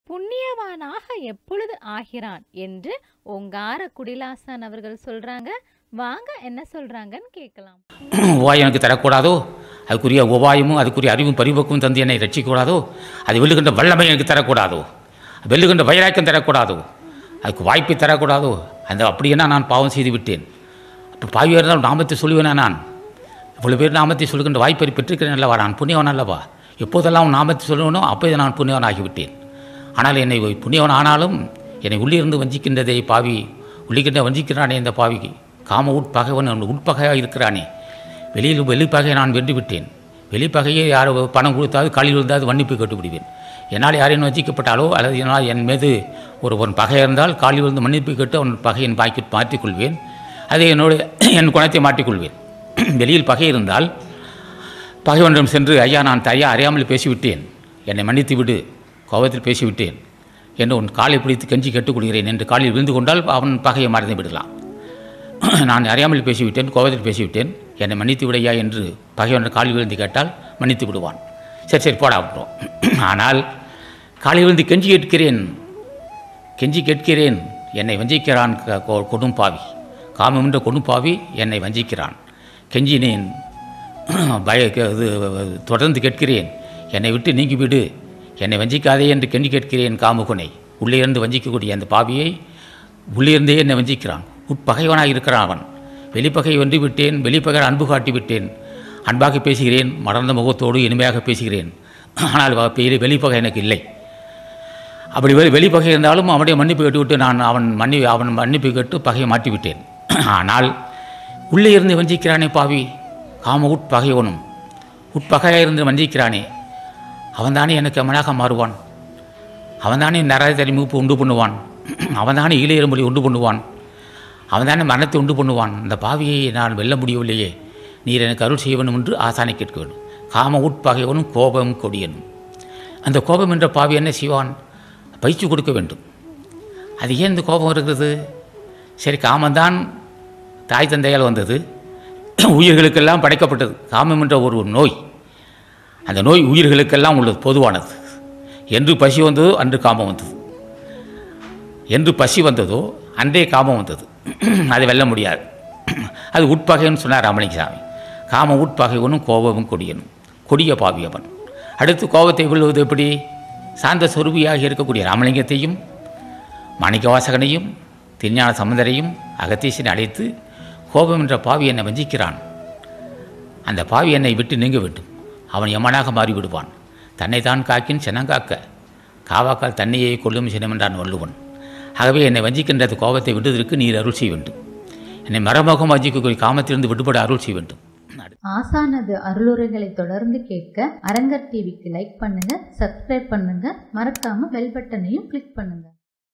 புண்ணியவானாக எப்பொழுது ஆகிறான் என்று ஓங்கார குடிலாசன் அவர்கள் சொல்றாங்க வாங்க என்ன சொல்றாங்கன்னு கேட்கலாம் உபாயம் எனக்கு தரக்கூடாதோ அதுக்குரிய உபாயமும் அதுக்குரிய அறிவும் பரிபக்குவம் தந்து என்னை ரட்சிக்கக்கூடாதோ அது வெல்லுகின்ற வல்லமை எனக்கு தரக்கூடாதோ வெல்லுகின்ற வைராக்கியம் தரக்கூடாதோ அதுக்கு வாய்ப்பை தரக்கூடாதோ அந்த அப்படியேனா நான் பாவம் செய்து விட்டேன் அப்போ பாவியாக இருந்தால் நாமத்தை சொல்லுவேனா நான் இவ்வளோ பேர் நாமத்தை சொல்லுகின்ற வாய்ப்பை பெற்றிருக்கிறேன் அல்லவா நான் புண்ணியவன் அல்லவா எப்போதெல்லாம் உன் நாமத்தை சொல்லணும் அப்போது நான் புண்ணியவன் ஆகிவிட்டேன் ஆனால் என்னை புண்ணியவன் ஆனாலும் என்னை உள்ளிருந்து வஞ்சிக்கின்றதே பாவி உள்ளிக்கின்ற வஞ்சிக்கிறானே இந்த பாவிக்கு காம உட்பகைவன் அவன் உட்பகையாக இருக்கிறானே வெளியில் வெளிப்பகையை நான் வென்று விட்டேன் வெளிப்பகையை யார் பணம் கொடுத்தாவது காலில் விழுந்தாவது மன்னிப்பு கேட்டுவிடுவேன் என்னால் யாரையும் வஞ்சிக்கப்பட்டாலோ அல்லது என்னால் என் மீது ஒரு ஒரு பகை இருந்தால் காலில் விழுந்து மன்னிப்பு கேட்டு அவன் பகையின் பாக்கி மாற்றிக்கொள்வேன் அதை என்னோட என் குணத்தை மாற்றிக்கொள்வேன் வெளியில் பகை இருந்தால் பகைவனிடம் சென்று ஐயா நான் ஐயா அறியாமல் பேசிவிட்டேன் என்னை மன்னித்து விடு கோபத்தில் பேசிவிட்டேன் என்று உன் காலை பிடித்து கெஞ்சி கேட்டுக்கொள்கிறேன் என்று காலில் விழுந்து கொண்டால் அவன் பகையை மறந்து விடலாம் நான் அறியாமல் பேசிவிட்டேன் கோபத்தில் பேசிவிட்டேன் என்னை மன்னித்து விடையா என்று பகைவன் காலில் விழுந்து கேட்டால் மன்னித்து விடுவான் சரி சரி போடா விட்டுரும் ஆனால் காலில் விழுந்து கெஞ்சி கேட்கிறேன் கெஞ்சி கேட்கிறேன் என்னை வஞ்சிக்கிறான் க- கொ- கொடும்பாவி காமம் என்ற கொடும்பாவி என்னை வஞ்சிக்கிறான் கெஞ்சினேன் பய க- இது தொடர்ந்து கேட்கிறேன் என்னை விட்டு நீங்கிவிடு என்னை வஞ்சிக்காதே என்று கெஞ்சி கேட்கிறேன் காமுகுனை உள்ளே இருந்து வஞ்சிக்கக்கூடிய அந்த பாவியை உள்ளே இருந்தே என்னை வஞ்சிக்கிறான் உட்பகைவனாக இருக்கிறான் அவன் வெளிப்பகை வென்று விட்டேன் வெளிப்பகை அன்பு காட்டி விட்டேன் அன்பாக பேசுகிறேன் மறந்த முகத்தோடு இனிமையாக பேசுகிறேன் ஆனால் வ- பெரிய வெளிப்பகை எனக்கு இல்லை அப்படி வெளி வெளிப்பகை இருந்தாலும் அவனுடைய மன்னிப்பு கேட்டுவிட்டு நான் அவன் மன்னி அவன் மன்னிப்பு கேட்டு பகையை மாட்டி விட்டேன் ஆனால் உள்ளே இருந்து வஞ்சிக்கிறானே பாவி காம உட்பகைவனும் உட்பகையாக இருந்து வஞ்சிக்கிறானே அவன்தானே எனக்கு அமனாக மாறுவான் அவன்தானே நரக தரிமுப்பு உண்டு பண்ணுவான் அவன்தானே ஈழ எறும்படி உண்டு பண்ணுவான் அவன்தானே மரணத்தை உண்டு பண்ணுவான் அந்த பாவியை நான் வெல்ல முடியவில்லையே நீர் எனக்கு அருள் செய்ய வேண்டும் என்று ஆசானை கேட்க வேண்டும் காம உட்பகைவனும் கோபம் கொடியனும் அந்த கோபம் என்ற பாவி என்ன செய்வான் பயிற்சி கொடுக்க வேண்டும் அது ஏன் இந்த கோபம் இருக்கிறது சரி காமந்தான் தாய் தந்தையால் வந்தது உயிர்களுக்கெல்லாம் படைக்கப்பட்டது காமம் என்ற ஒரு நோய் அந்த நோய் உயிர்களுக்கெல்லாம் உள்ளது பொதுவானது என்று பசி வந்ததோ அன்று காமம் வந்தது என்று பசி வந்ததோ அன்றே காமம் வந்தது அதை வெல்ல முடியாது அது உட்பகைன்னு சொன்னார் ராமலிங்கசாமி காம உட்பகைவனும் கோபமும் கொடியனும் கொடிய பாவியவன் அடுத்து கோபத்தை வெல்வது எப்படி சாந்த சொருபியாக இருக்கக்கூடிய ராமலிங்கத்தையும் மாணிக்கவாசகனையும் திருஞான சம்பந்தரையும் அகத்தீசனை அழைத்து கோபம் என்ற பாவி என்னை வஞ்சிக்கிறான் அந்த பாவி என்னை விட்டு நீங்க வேண்டும் அவன் யமனாக மாறிவிடுவான் தன்னைத்தான் காக்கின் சினங்காக்க காவாக்கால் தன்னையே கொல்லும் சினமென்றான் வள்ளுவன் ஆகவே என்னை வஞ்சிக்கின்றது கோபத்தை விடுவதற்கு நீர் அருள் செய்ய வேண்டும் என்னை மரமுகம் வஞ்சிக்கக்கூடிய காமத்திலிருந்து விடுபட அருள் செய்ய வேண்டும் ஆசானது அருளுரைகளை தொடர்ந்து கேட்க அரங்கர் டிவிக்கு லைக் பண்ணுங்க சப்ஸ்கிரைப் பண்ணுங்க மறக்காம பெல் பட்டனையும் கிளிக் பண்ணுங்க